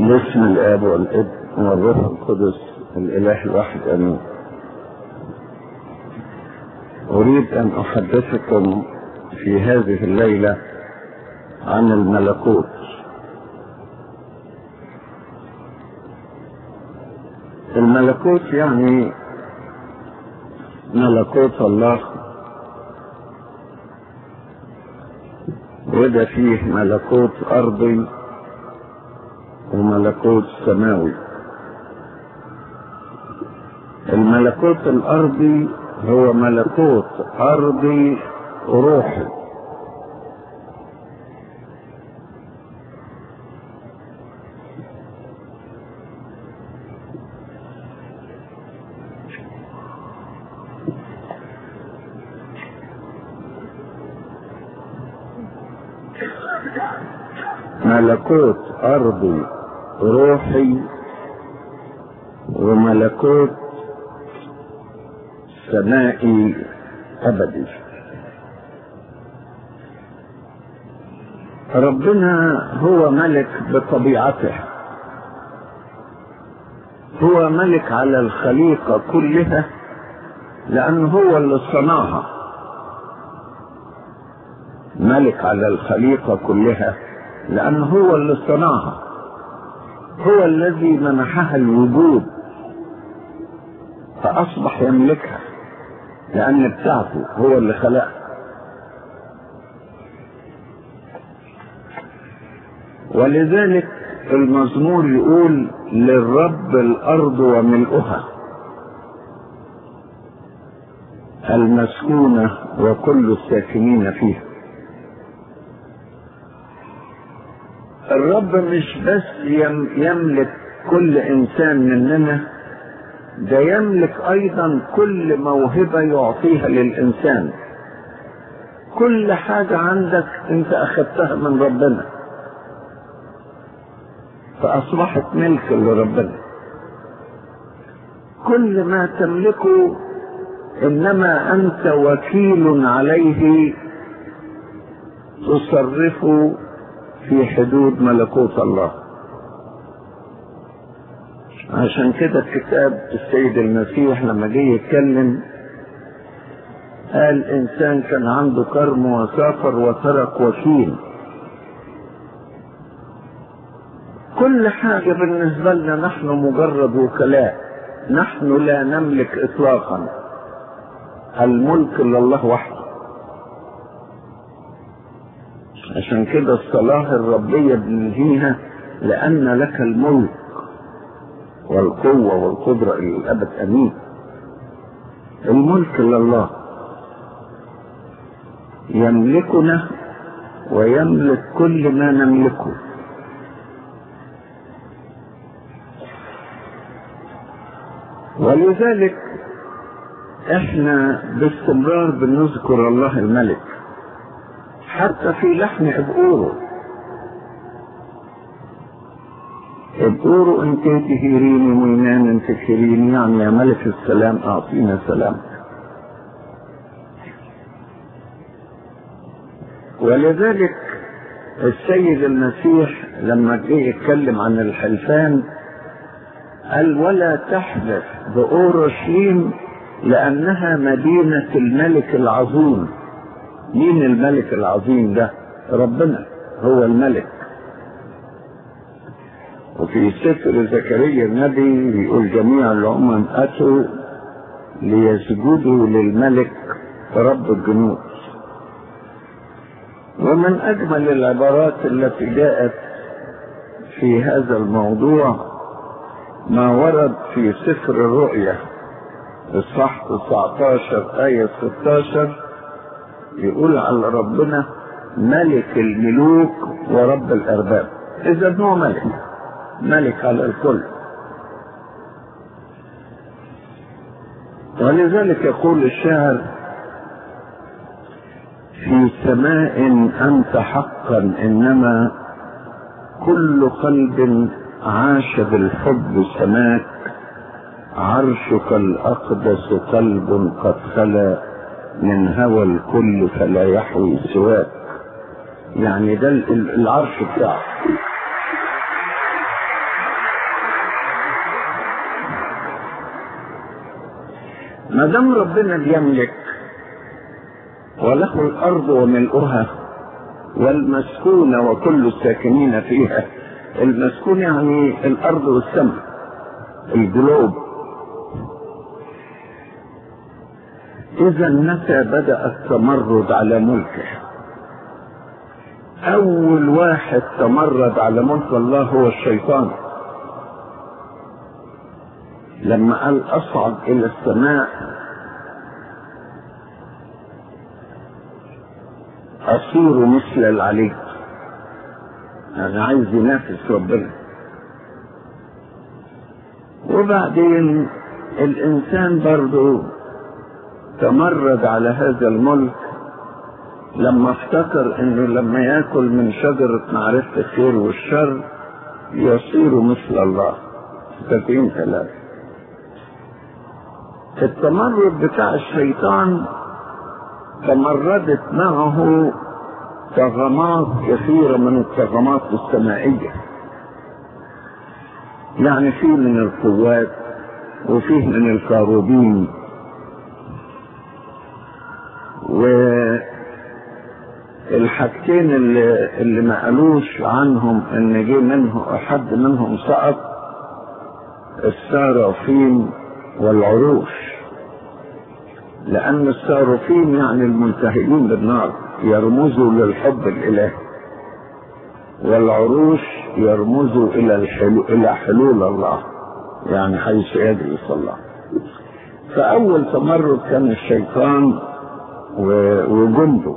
باسم الاب والابن والروح القدس الاله الواحد امين اريد ان احدثكم في هذه الليله عن الملكوت الملكوت يعني ملكوت الله وده فيه ملكوت ارضي وملكوت سماوي الملكوت الارضي هو ملكوت ارضي روحي ملكوت ارضي روحي وملكوت سمائي ابدي ربنا هو ملك بطبيعته هو ملك على الخليقة كلها لأنه هو اللي صنعها ملك على الخليقة كلها لأنه هو اللي صنعها هو الذي منحها الوجود فأصبح يملكها لأن بتاعته هو اللي خلقها ولذلك المزمور يقول للرب الأرض وملؤها المسكونة وكل الساكنين فيها الرب مش بس يملك كل انسان مننا ده يملك ايضا كل موهبة يعطيها للانسان كل حاجة عندك انت اخذتها من ربنا فاصبحت ملك لربنا كل ما تملكه انما انت وكيل عليه تصرفه في حدود ملكوت الله عشان كده كتاب السيد المسيح لما جه يتكلم قال انسان كان عنده كرم وسافر وترك وكيل كل حاجة بالنسبة لنا نحن مجرد وكلاء نحن لا نملك اطلاقا الملك لله وحده عشان كده الصلاة الربية بننهيها لأن لك الملك والقوة والقدرة إلى الأبد أمين الملك لله يملكنا ويملك كل ما نملكه ولذلك احنا باستمرار بنذكر الله الملك حتى في لحن ابقوره ابقوره ان تهيريني وينان تكهريني يعني يا ملك السلام اعطينا سلام ولذلك السيد المسيح لما جه يتكلم عن الحلفان قال ولا تحلف بأورشليم لأنها مدينة الملك العظيم مين الملك العظيم ده ربنا هو الملك وفي سفر زكريا النبي بيقول جميع الأمم أتوا ليسجدوا للملك رب الجنود ومن أجمل العبارات التي جاءت في هذا الموضوع ما ورد في سفر الرؤيا الصح 19 آية 16 يقول على ربنا ملك الملوك ورب الارباب اذا هو ملك ملك على الكل ولذلك يقول الشاعر في سماء انت حقا انما كل قلب عاش بالحب سماك عرشك الاقدس قلب قد خلا من هوى الكل فلا يحوي سواك يعني ده العرش بتاعه ما دام ربنا بيملك وله الارض وملؤها والمسكون وكل الساكنين فيها المسكون يعني الارض والسماء الجلوب اذا متى بدا التمرد على ملكه اول واحد تمرد على ملك الله هو الشيطان لما قال اصعد الى السماء اصير مثل العلي انا عايز ينافس ربنا وبعدين الانسان برضو تمرد على هذا الملك لما افتكر انه لما ياكل من شجرة معرفة الخير والشر يصير مثل الله تكوين ثلاثة التمرد بتاع الشيطان تمردت معه طغمات كثيرة من الطغمات السمائية يعني فيه من القوات وفيه من الكاروبين والحاجتين اللي, اللي ما قالوش عنهم ان جه منه حد منهم سقط السارافين والعروش لأن الصارفين يعني الملتهبين بالنار يرمزوا للحب الإلهي والعروش يرمزوا إلى الحلو إلى حلول الله يعني حيث يجلس الله فأول تمرد كان الشيطان وجنده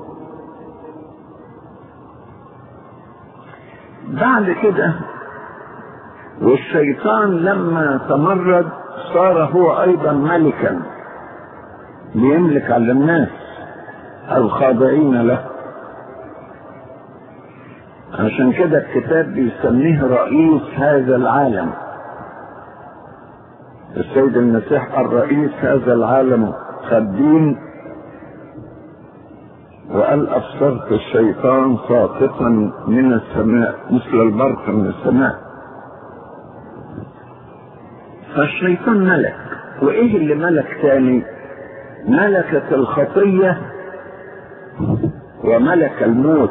بعد كده والشيطان لما تمرد صار هو أيضا ملكا بيملك على الناس الخاضعين له عشان كده الكتاب بيسميه رئيس هذا العالم السيد المسيح قال رئيس هذا العالم خدين وقال أبصرت الشيطان ساقطا من السماء مثل البرق من السماء فالشيطان ملك وإيه اللي ملك تاني ملكت الخطية وملك الموت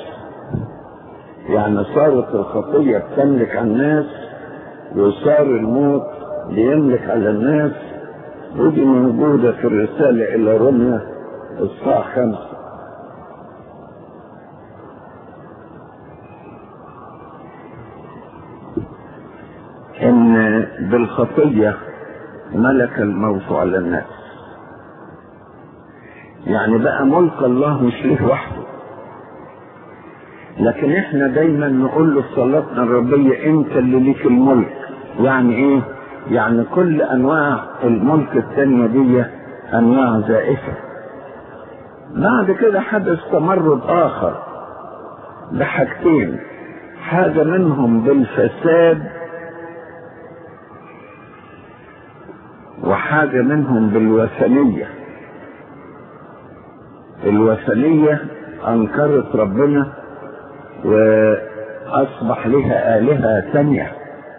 يعني صارت الخطية بتملك على الناس وصار الموت بيملك على الناس ودي موجودة في الرسالة إلى روميا الساعة خمسة إن بالخطية ملك الموت على الناس يعني بقى ملك الله مش ليه وحده لكن احنا دايما نقول له في صلاتنا الربية انت اللي ليك الملك يعني ايه يعني كل انواع الملك التانية دي انواع زائفة بعد كده حدث تمرد اخر بحاجتين حاجة منهم بالفساد وحاجة منهم بالوثنية الوثنية أنكرت ربنا وأصبح لها آلهة ثانية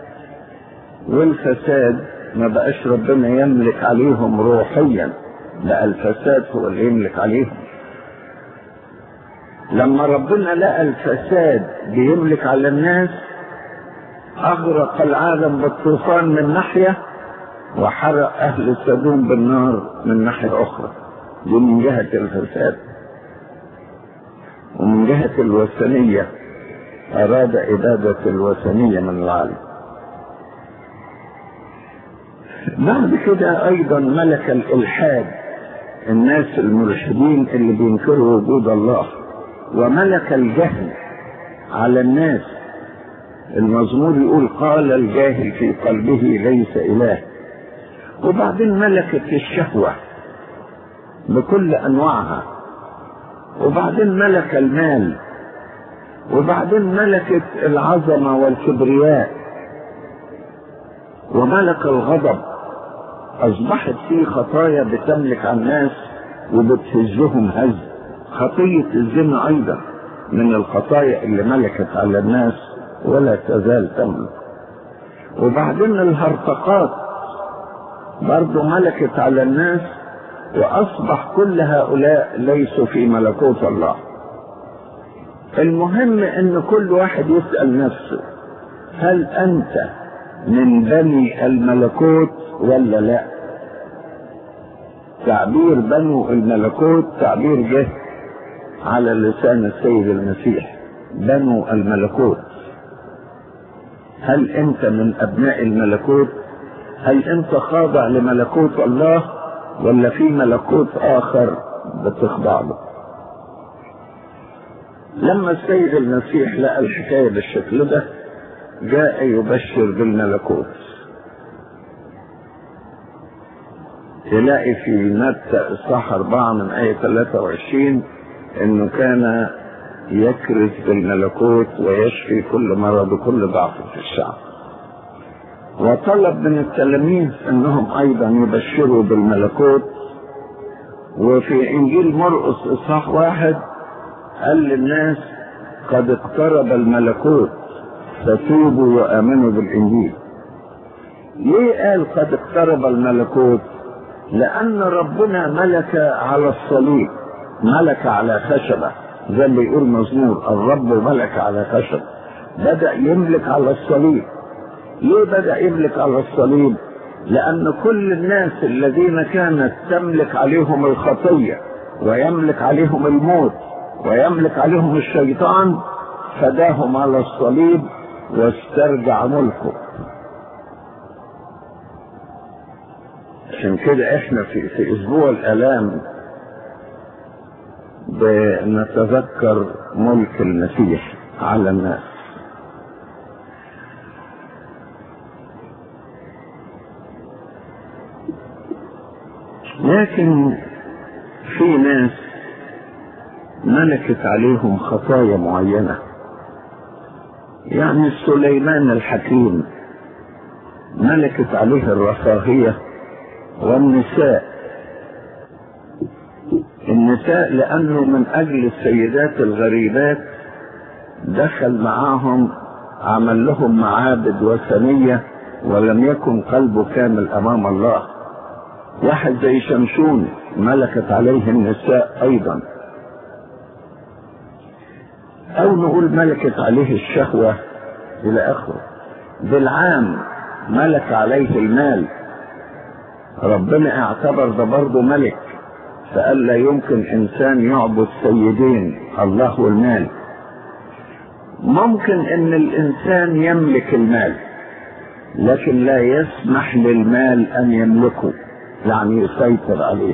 والفساد ما بقاش ربنا يملك عليهم روحيا بقى الفساد هو اللي يملك عليهم لما ربنا لقى الفساد بيملك على الناس أغرق العالم بالطوفان من ناحية وحرق أهل سدوم بالنار من ناحية أخرى دي من جهة الفساد ومن جهة الوثنية أراد إبادة الوثنية من العالم بعد كده أيضا ملك الإلحاد الناس الملحدين اللي بينكروا وجود الله وملك الجهل على الناس المزمور يقول قال الجاهل في قلبه ليس إله وبعدين ملكت الشهوة بكل أنواعها وبعدين ملك المال وبعدين ملكت العظمة والكبرياء وملك الغضب أصبحت في خطايا بتملك على الناس وبتهزهم هز خطية الزنا أيضا من الخطايا اللي ملكت على الناس ولا تزال تملك وبعدين الهرطقات برضو ملكت على الناس وأصبح كل هؤلاء ليسوا في ملكوت الله المهم ان كل واحد يسأل نفسه هل انت من بني الملكوت ولا لا تعبير بنو الملكوت تعبير جه على لسان السيد المسيح بنو الملكوت هل انت من ابناء الملكوت هل انت خاضع لملكوت الله ولا في ملكوت اخر بتخضع له لما السيد المسيح لقى الحكاية بالشكل ده جاء يبشر بالملكوت تلاقي في متى اصحاح أربعة من آية 23 إنه كان يكرز بالملكوت ويشفي كل مرض وكل ضعف في الشعب وطلب من التلاميذ انهم ايضا يبشروا بالملكوت وفي انجيل مرقس اصحاح واحد قال للناس قد اقترب الملكوت فتوبوا وامنوا بالانجيل ليه قال قد اقترب الملكوت لان ربنا ملك على الصليب ملك على خشبه زي اللي يقول مزمور الرب ملك على خشب بدا يملك على الصليب ليه بدا يملك على الصليب لان كل الناس الذين كانت تملك عليهم الخطيه ويملك عليهم الموت ويملك عليهم الشيطان فداهم على الصليب واسترجع ملكه عشان كده احنا في, في اسبوع الالام بنتذكر ملك المسيح على الناس لكن في ناس ملكت عليهم خطايا معينة يعني سليمان الحكيم ملكت عليه الرفاهية والنساء النساء لأنه من أجل السيدات الغريبات دخل معاهم عمل لهم معابد وثنية ولم يكن قلبه كامل أمام الله واحد زي شمشون ملكت عليه النساء أيضا أو نقول ملكت عليه الشهوة إلى آخره بالعام ملك عليه المال ربنا اعتبر ده برضه ملك فقال لا يمكن إنسان يعبد سيدين الله والمال ممكن ان الانسان يملك المال لكن لا يسمح للمال ان يملكه يعني يسيطر عليه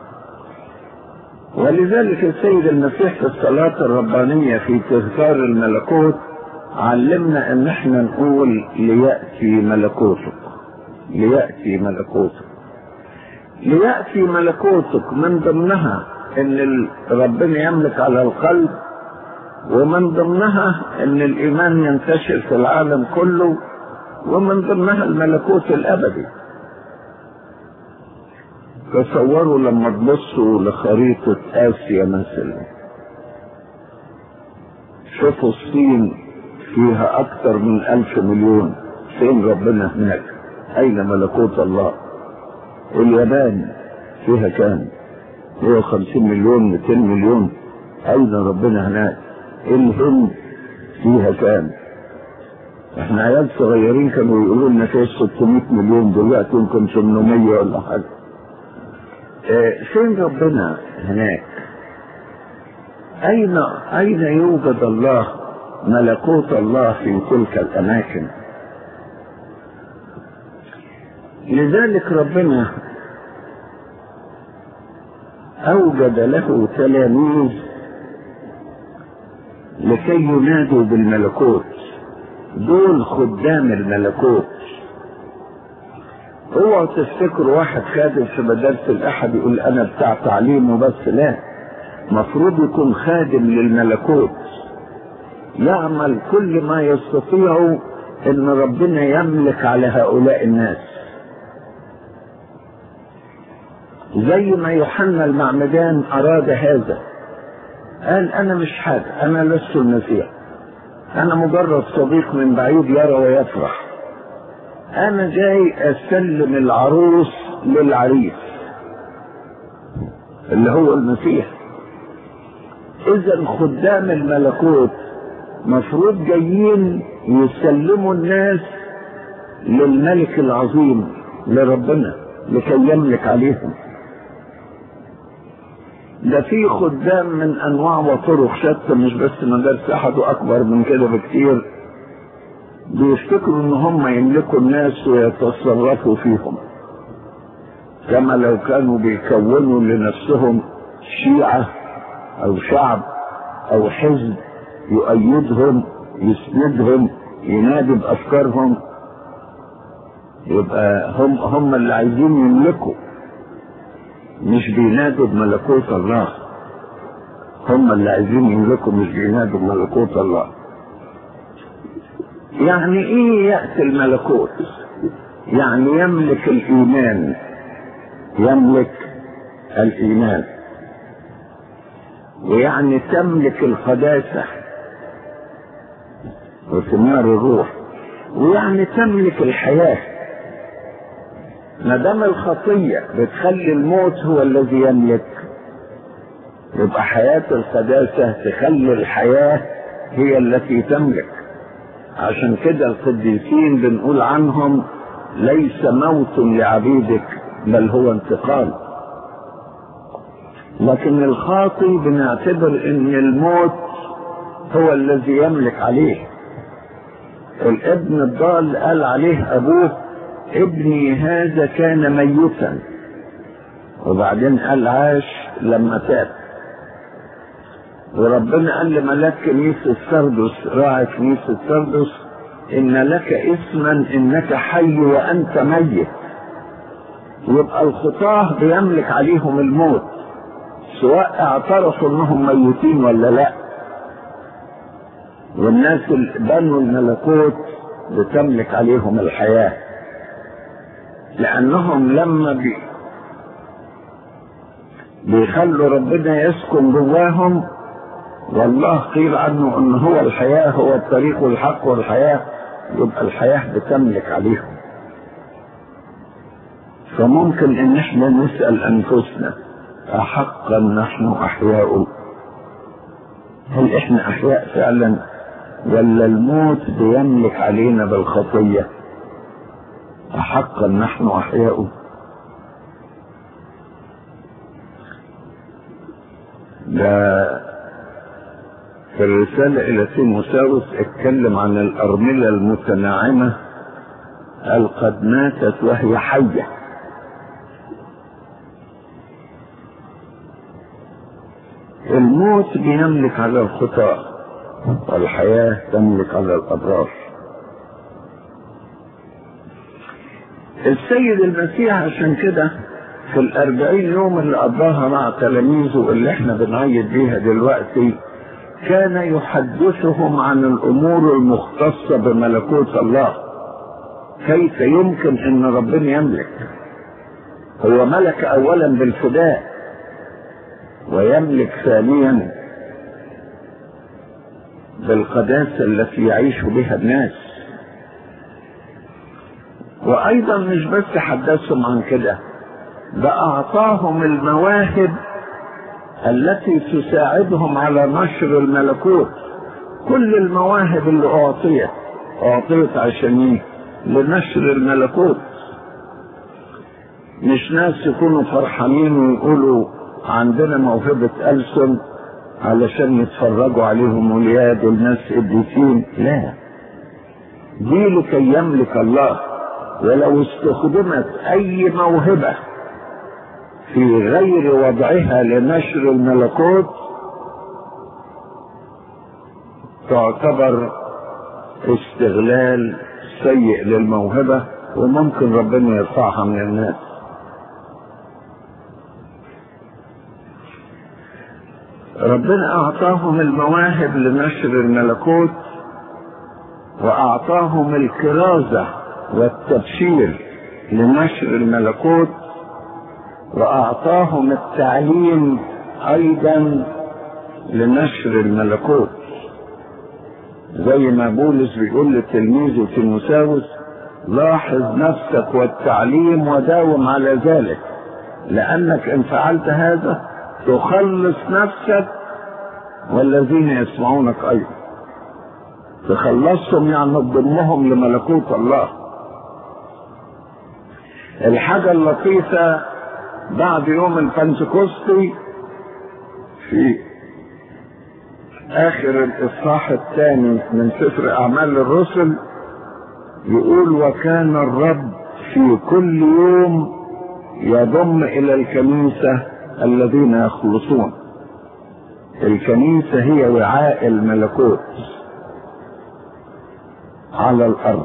ولذلك السيد المسيح في الصلاة الربانية في تذكار الملكوت علمنا ان احنا نقول ليأتي ملكوتك ليأتي ملكوتك ليأتي ملكوتك من ضمنها ان ربنا يملك على القلب ومن ضمنها ان الايمان ينتشر في العالم كله ومن ضمنها الملكوت الابدي تصوروا لما تبصوا لخريطة آسيا مثلا شوفوا الصين فيها أكثر من ألف مليون فين ربنا هناك أين ملكوت الله اليابان فيها كام 150 مليون 200 مليون أين ربنا هناك الهند فيها كام احنا عيال صغيرين كانوا يقولوا لنا فيها 600 مليون دلوقتي يمكن 800 ولا حاجه اه فين ربنا هناك اين اين يوجد الله ملكوت الله في تلك الاماكن لذلك ربنا اوجد له تلاميذ لكي ينادوا بالملكوت دول خدام الملكوت اوعوا تفتكروا واحد خادم في مدارس الاحد يقول انا بتاع تعليم وبس لا مفروض يكون خادم للملكوت يعمل كل ما يستطيع ان ربنا يملك على هؤلاء الناس زي ما يوحنا المعمدان اراد هذا قال انا مش حاجه انا لست المسيح انا مجرد صديق من بعيد يرى ويفرح انا جاي اسلم العروس للعريس اللي هو المسيح اذا خدام الملكوت مفروض جايين يسلموا الناس للملك العظيم لربنا لكي يملك عليهم ده في خدام من انواع وطرق شتى مش بس مدارس احد واكبر من كده بكتير بيفتكروا ان هم يملكوا الناس ويتصرفوا فيهم كما لو كانوا بيكونوا لنفسهم شيعة او شعب او حزب يؤيدهم يسندهم ينادي بافكارهم يبقى هم هم اللي عايزين يملكوا مش بينادوا بملكوت الله هم اللي عايزين يملكوا مش بينادوا بملكوت الله يعني ايه يأتي الملكوت يعني يملك الايمان يملك الايمان ويعني تملك القداسة وثمار الروح ويعني تملك الحياة ما دام الخطية بتخلي الموت هو الذي يملك يبقى حياة القداسة تخلي الحياة هي التي تملك عشان كده القديسين بنقول عنهم ليس موت لعبيدك بل هو انتقال لكن الخاطي بنعتبر ان الموت هو الذي يملك عليه الابن الضال قال عليه ابوه ابني هذا كان ميتا وبعدين قال عاش لما تاب وربنا قال لملاك كنيسة سردس راعي كنيسة سردس إن لك اسما إنك حي وأنت ميت يبقى الخطاة بيملك عليهم الموت سواء اعترفوا انهم ميتين ولا لا والناس اللي بنوا الملكوت بتملك عليهم الحياة لأنهم لما بي بيخلوا ربنا يسكن جواهم والله قيل عنه ان هو الحياة هو الطريق والحق والحياة يبقى الحياة بتملك عليهم فممكن ان احنا نسأل انفسنا احقا نحن احياء هل احنا احياء فعلا ولا الموت بيملك علينا بالخطية احقا نحن احياء ده في الرسالة إلى تيموساوس اتكلم عن الأرملة المتناعمة قال قد ماتت وهي حية الموت بيملك على الخطاة والحياة تملك على الأبرار السيد المسيح عشان كده في الأربعين يوم اللي قضاها مع تلاميذه اللي احنا بنعيد بيها دلوقتي كان يحدثهم عن الأمور المختصة بملكوت الله كيف يمكن أن ربنا يملك هو ملك أولا بالفداء ويملك ثانيا بالقداسة التي يعيش بها الناس وأيضا مش بس حدثهم عن كده ده أعطاهم المواهب التي تساعدهم على نشر الملكوت كل المواهب اللي أعطيت أعطيت عشان إيه؟ لنشر الملكوت مش ناس يكونوا فرحانين ويقولوا عندنا موهبة ألسن علشان يتفرجوا عليهم ولياد والناس قديسين لا دي لكي يملك الله ولو استخدمت أي موهبة في غير وضعها لنشر الملكوت تعتبر استغلال سيء للموهبة وممكن ربنا يرفعها من الناس ربنا أعطاهم المواهب لنشر الملكوت وأعطاهم الكرازة والتبشير لنشر الملكوت وأعطاهم التعليم أيضا لنشر الملكوت زي ما بولس بيقول لتلميذه تيموساوس لاحظ نفسك والتعليم وداوم على ذلك لأنك إن فعلت هذا تخلص نفسك والذين يسمعونك ايضا تخلصهم يعني تضمهم لملكوت الله الحاجة اللطيفة بعد يوم البنتكوستي في اخر الاصحاح الثاني من سفر اعمال الرسل يقول وكان الرب في كل يوم يضم الى الكنيسة الذين يخلصون الكنيسة هي وعاء الملكوت على الارض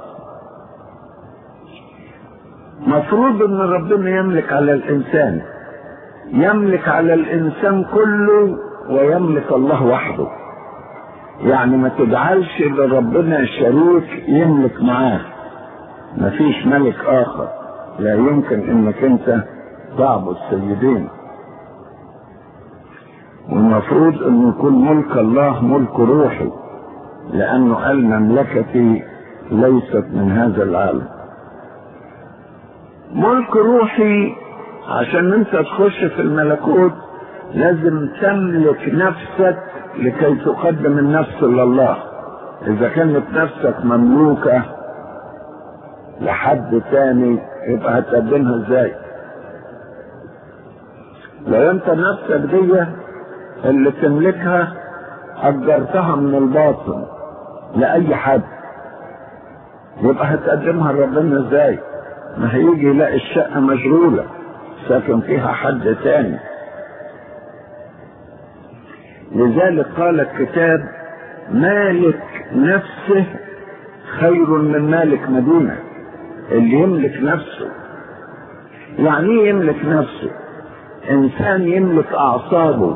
مفروض ان ربنا يملك على الانسان يملك على الانسان كله ويملك الله وحده يعني ما تجعلش لربنا شريك يملك معاه مفيش ملك اخر لا يمكن انك انت تعبد سيدين والمفروض ان يكون ملك الله ملك روحي لانه قال مملكتي ليست من هذا العالم ملك روحي عشان انت تخش في الملكوت لازم تملك نفسك لكي تقدم النفس لله اذا كانت نفسك مملوكة لحد تاني يبقى هتقدمها ازاي لو انت نفسك دي اللي تملكها اجرتها من الباطن لاي حد يبقى هتقدمها لربنا ازاي ما هيجي يلاقي الشقة مشغولة ساكن فيها حد تاني لذلك قال الكتاب مالك نفسه خير من مالك مدينة اللي يملك نفسه يعني ايه يملك نفسه انسان يملك اعصابه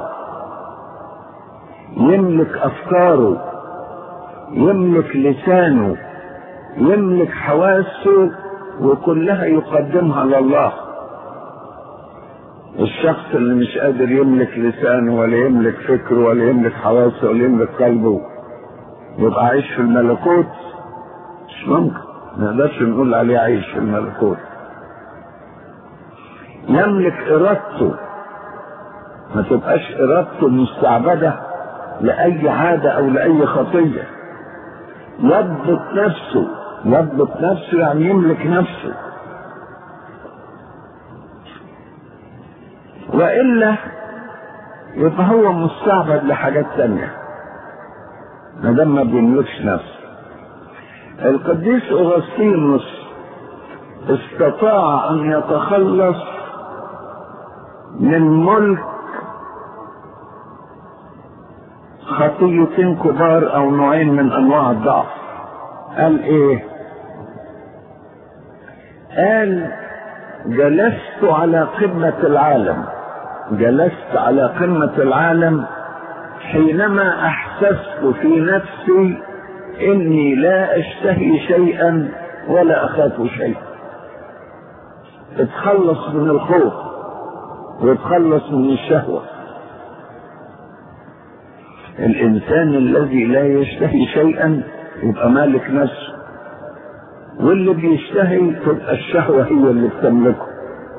يملك افكاره يملك لسانه يملك حواسه وكلها يقدمها لله الشخص اللي مش قادر يملك لسانه ولا يملك فكره ولا يملك حواسه ولا يملك قلبه يبقى عايش في الملكوت مش ممكن ما نقدرش نقول عليه عايش في الملكوت يملك ارادته ما تبقاش ارادته مستعبده لاي عاده او لاي خطيه يضبط نفسه يضبط نفسه يعني يملك نفسه والا يبقى هو مستعبد لحاجات تانية ما دام ما بيملكش نفسه القديس اغسطينوس استطاع ان يتخلص من ملك خطيتين كبار او نوعين من انواع الضعف قال ايه قال جلست على قمة العالم جلست على قمة العالم حينما احسست في نفسي اني لا اشتهي شيئا ولا اخاف شيئا اتخلص من الخوف واتخلص من الشهوة الانسان الذي لا يشتهي شيئا يبقى مالك نفسه واللي بيشتهي تبقى الشهوة هي اللي بتملكه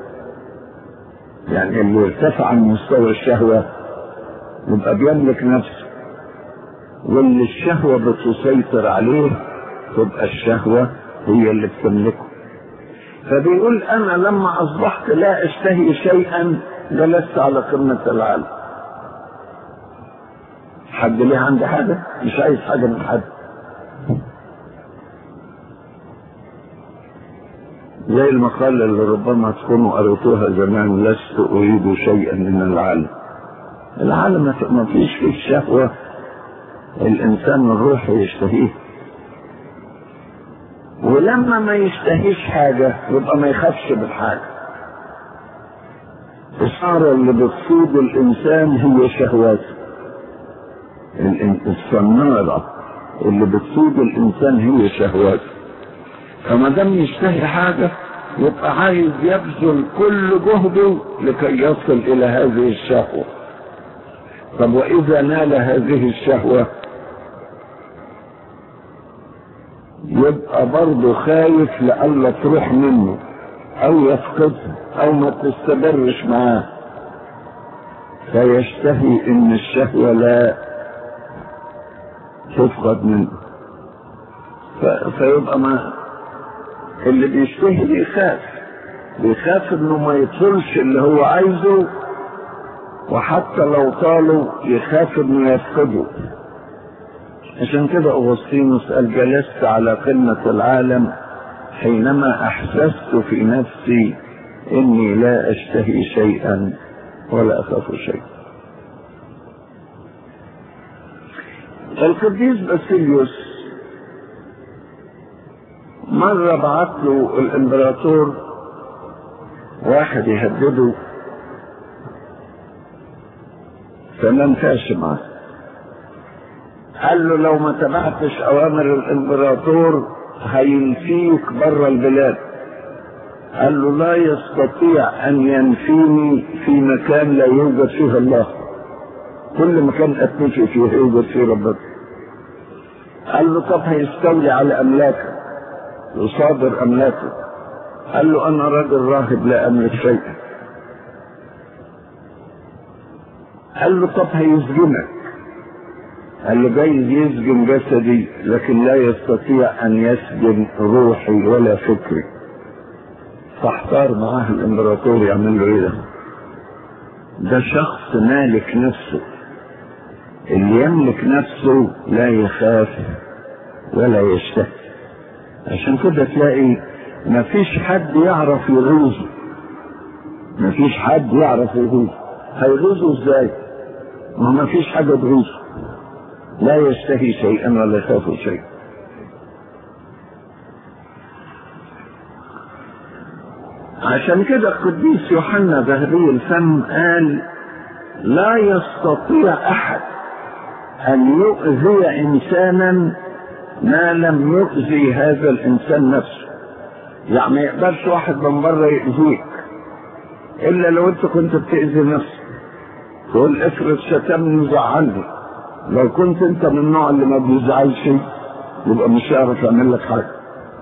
يعني اللي ارتفع عن مستوى الشهوة يبقى بيملك نفسه واللي الشهوة بتسيطر عليه تبقى الشهوة هي اللي بتملكه فبيقول انا لما اصبحت لا اشتهي شيئا جلست على قمة العالم حد ليه عندي حاجة مش عايز حاجة من حد زي المقالة اللي ربما تكونوا قريتوها زمان لست أريد شيئا من العالم العالم ما فيش فيه الشهوة الإنسان الروحي يشتهيه ولما ما يشتهيش حاجة يبقى ما يخافش بالحاجة الصارة اللي بتصيب الإنسان هي شهواته الصنارة اللي بتصيب الإنسان هي شهواته فما دام يشتهي حاجة يبقى عايز يبذل كل جهده لكي يصل إلى هذه الشهوة طب وإذا نال هذه الشهوة يبقى برضه خايف لألا تروح منه أو يفقدها أو ما تستمرش معاه فيشتهي ان الشهوة لا تفقد منه فيبقى ما اللي بيشتهي بيخاف بيخاف انه ما يطلش اللي هو عايزه وحتى لو طاله يخاف انه يفقده عشان كده اغسطينوس قال جلست على قمة العالم حينما احسست في نفسي اني لا اشتهي شيئا ولا اخاف شيئا القديس باسيليوس مرة بعت له الامبراطور واحد يهدده فما نفعش معاه قال له لو ما تبعتش اوامر الامبراطور هينفيك بره البلاد قال له لا يستطيع ان ينفيني في مكان لا يوجد فيه الله كل مكان اتنفي فيه يوجد فيه ربنا قال له طب هيستولي على املاكك يصادر املاكه قال له انا راجل راهب لا املك شيئا قال له طب هيسجنك قال له جايز يسجن جسدي لكن لا يستطيع ان يسجن روحي ولا فكري فاحتار معاه الامبراطور يعمل له ايه ده ده شخص مالك نفسه اللي يملك نفسه لا يخاف ولا يشتهي عشان كده تلاقي مفيش حد يعرف يغيظه مفيش حد يعرف يغيظه هيغيظه ازاي ما مفيش حاجه تغيظه لا يشتهي شيئا ولا يخاف شيئا عشان كده القديس يوحنا ذهبي الفم قال لا يستطيع احد ان يؤذي انسانا ما لم يؤذي هذا الانسان نفسه يعني ما يقدرش واحد من بره يؤذيك الا لو انت كنت بتاذي نفسك تقول افرض شتمني وزعلني لو كنت انت من النوع اللي ما بيزعلش يبقى مش هيعرف يعمل لك حاجه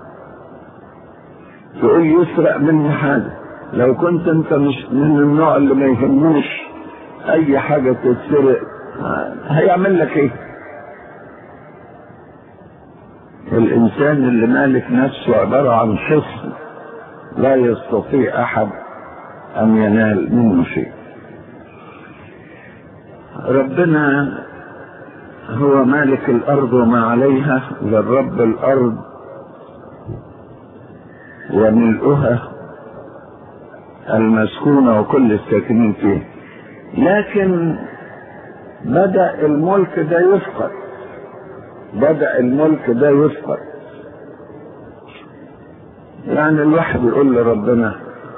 تقول يسرق مني حاجه لو كنت انت مش من النوع اللي ما يهموش اي حاجه تتسرق هيعمل لك ايه الانسان اللي مالك نفسه عباره عن حصن لا يستطيع احد ان ينال منه شيء ربنا هو مالك الارض وما عليها للرب الارض وملؤها المسكونة وكل الساكنين فيه لكن بدأ الملك ده يفقد بدأ الملك ده يفقد يعني الواحد يقول لربنا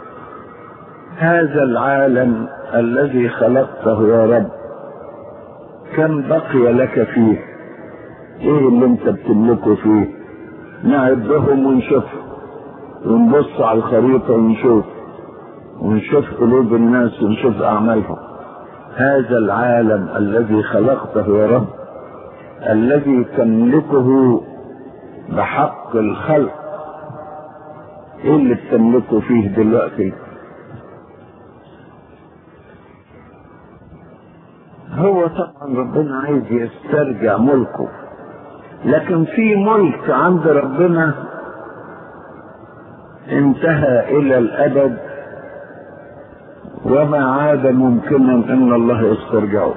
هذا العالم الذي خلقته يا رب كم بقي لك فيه ايه اللي انت بتملكه فيه نعدهم ونشوفهم ونبص على الخريطة ونشوف ونشوف قلوب الناس ونشوف أعمالهم هذا العالم الذي خلقته يا رب الذي تملكه بحق الخلق ايه اللي بتملكه فيه دلوقتي هو طبعا ربنا عايز يسترجع ملكه لكن في ملك عند ربنا انتهى الى الابد وما عاد ممكنا ان الله يسترجعه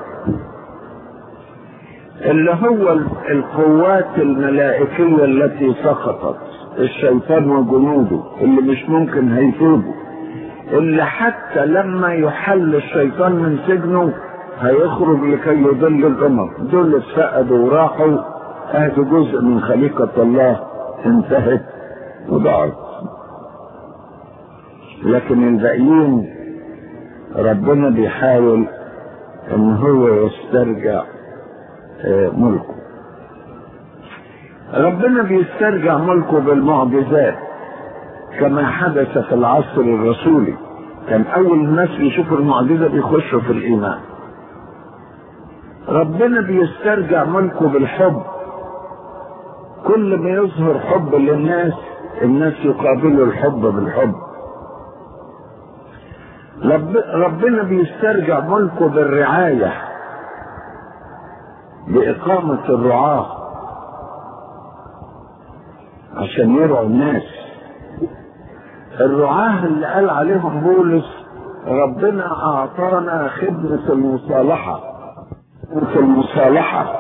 اللي هو القوات الملائكية التي سقطت الشيطان وجنوده اللي مش ممكن هيفوزوا اللي حتى لما يحل الشيطان من سجنه هيخرج لكي يضل الامم دول اتفقدوا وراحوا اهدوا جزء من خليقة الله انتهت وضاعت لكن الباقيين ربنا بيحاول ان هو يسترجع ملكه ربنا بيسترجع ملكه بالمعجزات كما حدث في العصر الرسولي كان اول الناس بيشوفوا المعجزه بيخشوا في الايمان ربنا بيسترجع ملكه بالحب كل ما يظهر حب للناس الناس يقابلوا الحب بالحب رب ربنا بيسترجع ملكه بالرعاية بإقامة الرعاة عشان يرعوا الناس الرعاة اللي قال عليهم بولس ربنا أعطانا خدمة المصالحة خدمة المصالحة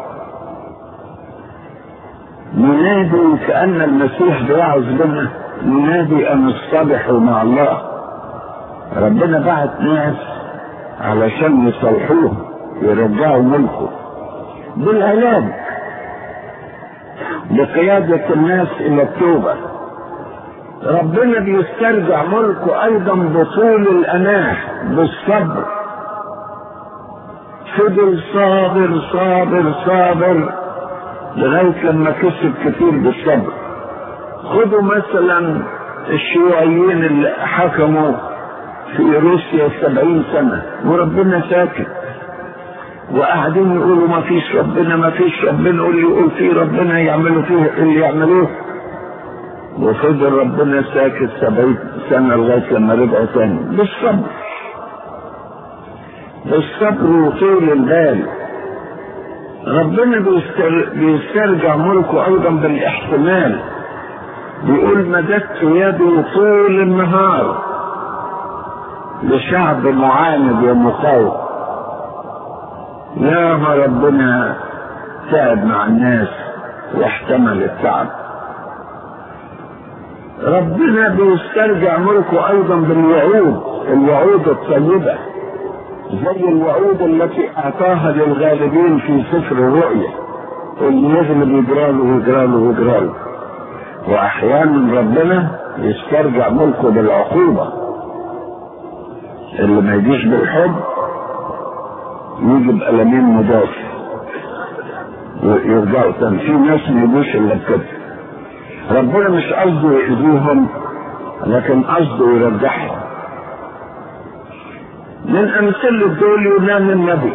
ننادي كأن المسيح بيعظ بنا ننادي أن اصطلحوا مع الله ربنا بعت ناس علشان يصلحوه يرجعوا ملكه بالعلاج بقيادة الناس إلى التوبة ربنا بيسترجع ملكه أيضا بطول الأناة بالصبر فضل صابر صابر صابر لغاية لما كسب كتير بالصبر خدوا مثلا الشيوعيين اللي حكموا في روسيا سبعين سنة وربنا ساكت وقاعدين يقولوا ما فيش ربنا ما فيش ربنا واللي يقول فيه ربنا يعملوا فيه اللي يعملوه وفضل ربنا ساكت سبعين سنة لغاية لما رجعوا تاني بالصبر بالصبر وطول البال ربنا بيستر... بيسترجع ملكه ايضا بالاحتمال بيقول مددت يدي طول النهار لشعب معاند ومقاوم يا ما ربنا تعب مع الناس واحتمل التعب ربنا بيسترجع ملكه ايضا بالوعود الوعود الطيبه زي الوعود التي اعطاها للغالبين في سفر الرؤيا اللي يغلب يجرى له ويجرى له ويجرى له واحيانا ربنا يسترجع ملكه بالعقوبه اللي ما يجيش بالحب يجي بألمين مضاف يرجعوا تاني في ناس ما يجوش الا بكده ربنا مش قصده يأذيهم لكن قصده يرجعهم من أمثلة دول يونان النبي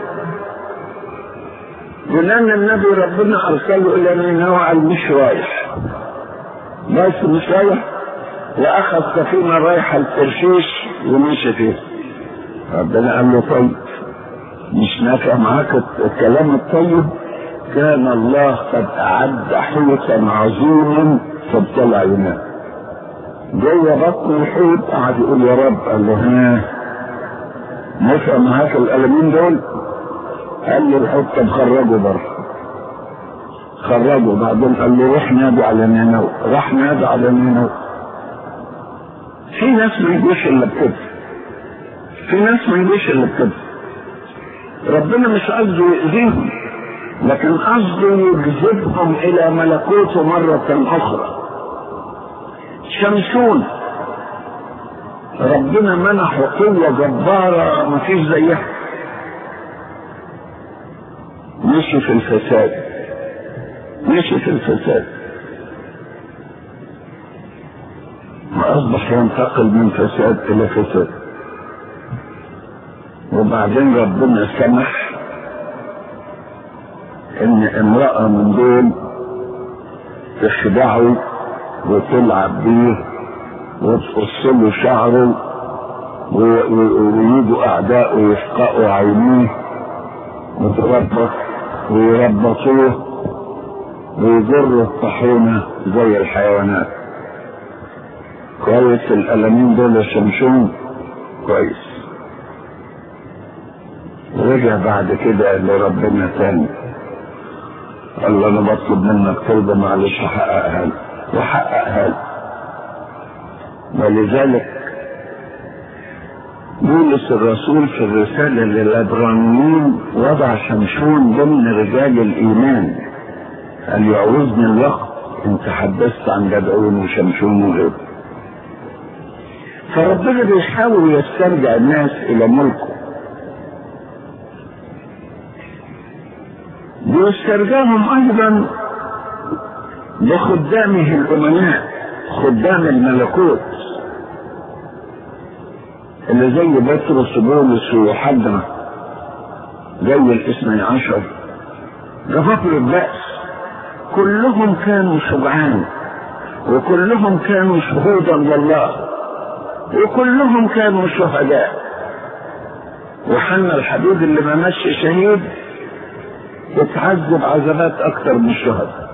يونان النبي ربنا أرسله إلى نينوى قال مش رايح بس مش رايح وأخذ سفينة رايحة لترشيش ومشي فيها ربنا قال له طيب مش نافع معاك الكلام الطيب كان الله قد أعد حوتا عظيما فابتلع يونان جوه بطن الحوت قعد يقول يا رب قال له ها نفع معاك القلمين دول قال له الحوت طب خرجه بره خرجه بعدين قال له روح نادي على نينوى راح نادي على نينوى في ناس ما يجوش الا بكده في ناس ما يجوش الا بكده ربنا مش قصده يأذيهم لكن قصده يجذبهم الى ملكوته مرة اخرى شمسون ربنا منحه قوة جبارة ما فيش زيها مشي في الفساد مشي في الفساد وأصبح ينتقل من فساد إلى فساد وبعدين ربنا سمح إن امرأة من دول تخدعه وتلعب بيه وتقص له شعره ويجوا اعداء ويفقئوا عينيه وتربط ويربطوه ويجروا الطحينة زي الحيوانات كويس الألمين دول شمشون كويس رجع بعد كده لربنا تاني قال له انا بطلب منك طلبه معلش حققها لي وحققها لي ولذلك بولس الرسول في الرسالة للعبرانيين وضع شمشون ضمن رجال الإيمان قال يعوزني الوقت إن تحدثت عن جدعون وشمشون وغيره فربنا بيحاول يسترجع الناس إلى ملكه بيسترجعهم أيضا بخدامه الأمناء خدام الملكوت اللي زي بطرس وبولس ويوحنا زي الاثني عشر جفافر البأس كلهم كانوا شجعان وكلهم كانوا شهودا لله وكلهم كانوا شهداء وحنا الحبيب اللي ما مشي شهيد اتعذب عذابات اكتر من الشهداء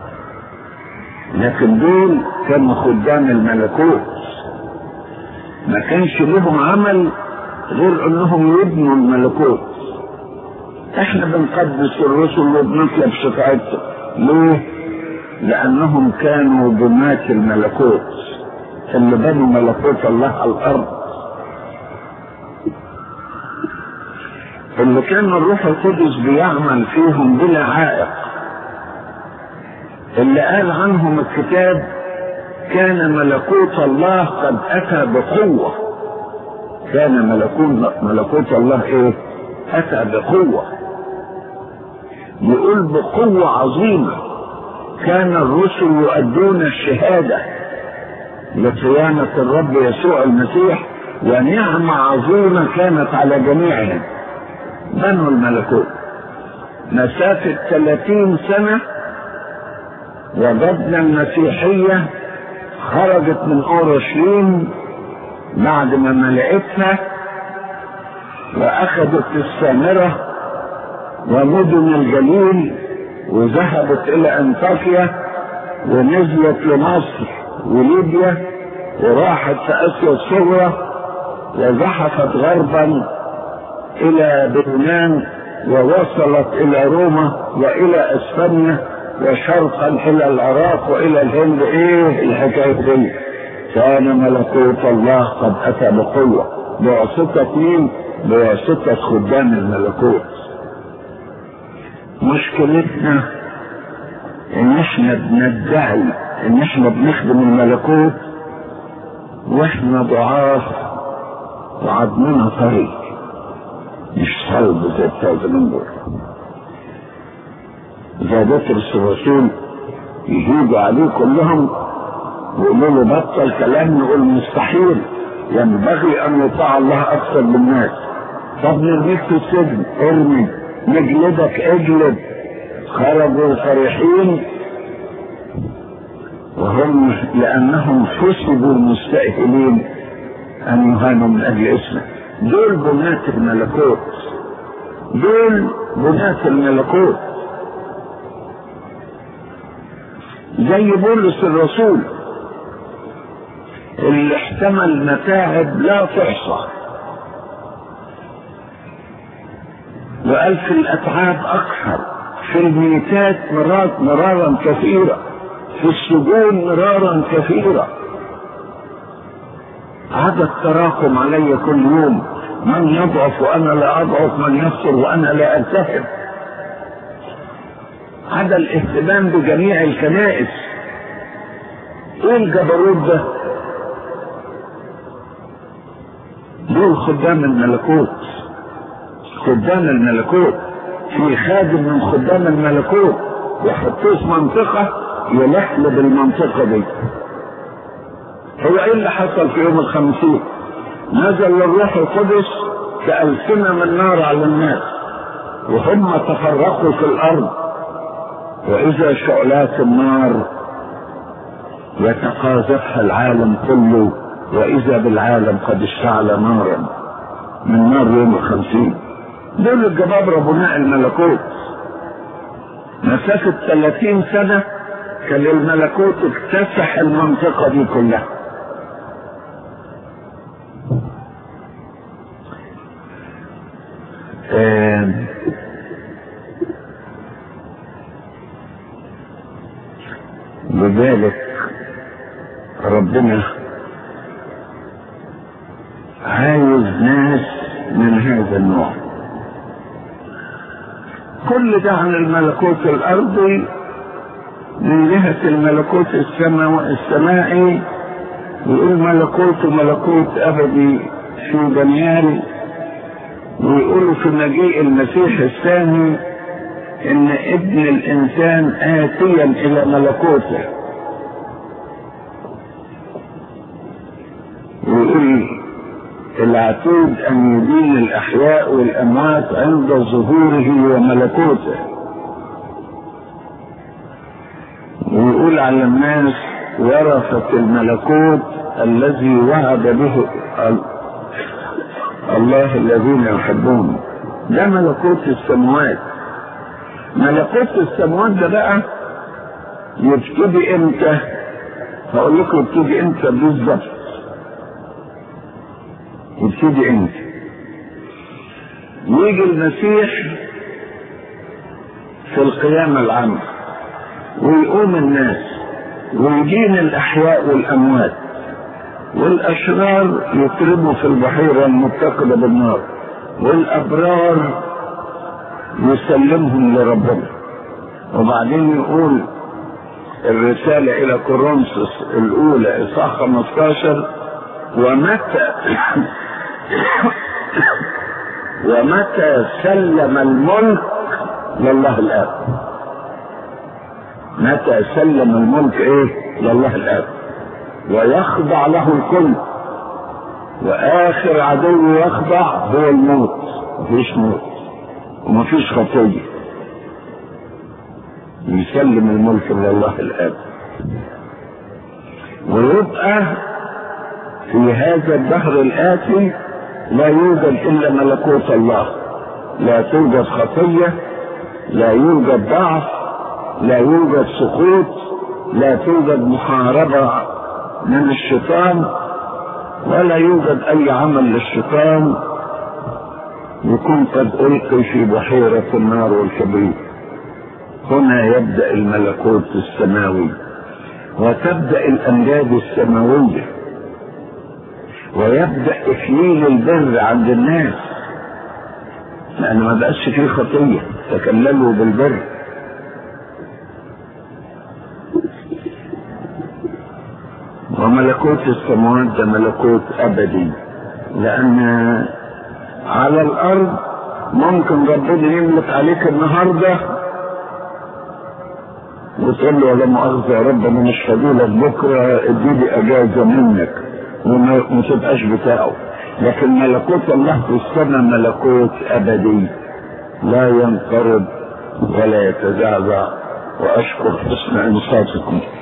لكن دول كانوا خدام الملكوت ما كانش لهم عمل غير انهم يبنوا الملكوت احنا بنقدس الرسل وبنطلب شفاعتهم ليه لانهم كانوا بناة الملكوت اللي بنوا ملكوت الله على الارض اللي كان الروح القدس بيعمل فيهم بلا عائق اللي قال عنهم الكتاب كان ملكوت الله قد اتى بقوه كان ملكوت ملكوت الله ايه اتى بقوه يقول بقوه عظيمه كان الرسل يؤدون الشهاده لقيامه الرب يسوع المسيح ونعمه عظيمه كانت على جميعهم بنوا الملكوت مسافه 30 سنه وجدنا المسيحيه خرجت من اورشليم بعد ما ملئتها واخذت السامره ومدن الجليل وذهبت الى انطاكيا ونزلت لمصر وليبيا وراحت في اسيا الصغرى وزحفت غربا الى بلمان ووصلت الى روما والى اسبانيا وشرقا الى العراق والى الهند ايه الحكايه دي كان ملكوت الله قد اتى بقوه بواسطه مين؟ بواسطه خدام الملكوت مشكلتنا ان احنا بندعي ان احنا بنخدم الملكوت واحنا ضعاف وعضمنا طريق مش صلب زي بتاع زمان دول زي بطرس الرسول يجيبوا عليه كلهم ويقولوا له بطل كلام يقول مستحيل ينبغي ان يطاع الله اكثر من الناس طب نرميك في السجن ارمي نجلدك اجلد خرجوا فرحين وهم لانهم حسبوا مستأهلين ان يهانوا من اجل اسمه دول بناة الملكوت دول بناة الملكوت زي بولس الرسول اللي احتمل متاعب لا تحصى وقال في الاتعاب اكثر في الميتات مرات مرارا كثيرة في السجون مرارا كثيرة عدد تراكم علي كل يوم من يضعف وانا لا اضعف من يخسر وانا لا التهب هذا الاهتمام بجميع الكنائس ايه الجبروت ده دول خدام الملكوت خدام الملكوت في خادم من خدام الملكوت يحطوه في منطقة يلحلب المنطقة دي هو ايه اللي حصل في يوم الخمسين نزل الروح القدس كألسنة من نار على الناس وهم تفرقوا في الأرض وإذا شعلات النار يتقاذفها العالم كله وإذا بالعالم قد اشتعل نارا من نار يوم الخمسين دول الجبابرة بناء الملكوت مسافة 30 سنة كان الملكوت اكتسح المنطقة دي كلها آه لذلك ربنا عايز ناس من هذا النوع كل ده عن الملكوت الارضي من جهة الملكوت السماء السمائي يقول ملكوت ملكوت ابدي في دانيال ويقولوا في مجيء المسيح الثاني ان ابن الانسان اتيا الى ملكوته ويقول العتيد ان يدين الاحياء والاموات عند ظهوره وملكوته ويقول على الناس ورثة الملكوت الذي وعد به الله الذين يحبون ده ملكوت السماوات ملكوت السماوات ده بقى يبتدي امتى هقول لكم يبتدي امتى بالظبط يبتدي امتى يجي المسيح في القيامة العامة ويقوم الناس ويدين الأحياء والأموات والأشرار يتربوا في البحيرة المتقدة بالنار والأبرار يسلمهم لربنا وبعدين يقول الرسالة إلى كورنثوس الأولى إصحاح 15 ومتى ومتى سلم الملك لله الآب متى سلم الملك إيه لله الآب ويخضع له الكل واخر عدو يخضع هو الموت مفيش موت ومفيش خطيه يسلم الملك لله الاب ويبقى في هذا الدهر الاتي لا يوجد الا ملكوت الله لا توجد خطيه لا يوجد ضعف لا يوجد سقوط لا توجد محاربه من الشيطان ولا يوجد اي عمل للشيطان يكون قد القي في بحيرة النار والكبريت هنا يبدأ الملكوت السماوي وتبدأ الأمجاد السماوية ويبدأ إكليل البر عند الناس لأن ما بقاش فيه خطية تكللوا بالبر وملكوت السماوات ده ملكوت ابدي لان على الارض ممكن ربنا يملك عليك النهارده وتقول له لا مؤاخذه يا رب انا مش فاضيلك بكره اديني اجازه منك وما تبقاش بتاعه لكن ملكوت الله في السماء ملكوت ابدي لا ينقرض ولا يتزعزع واشكر حسن انصاتكم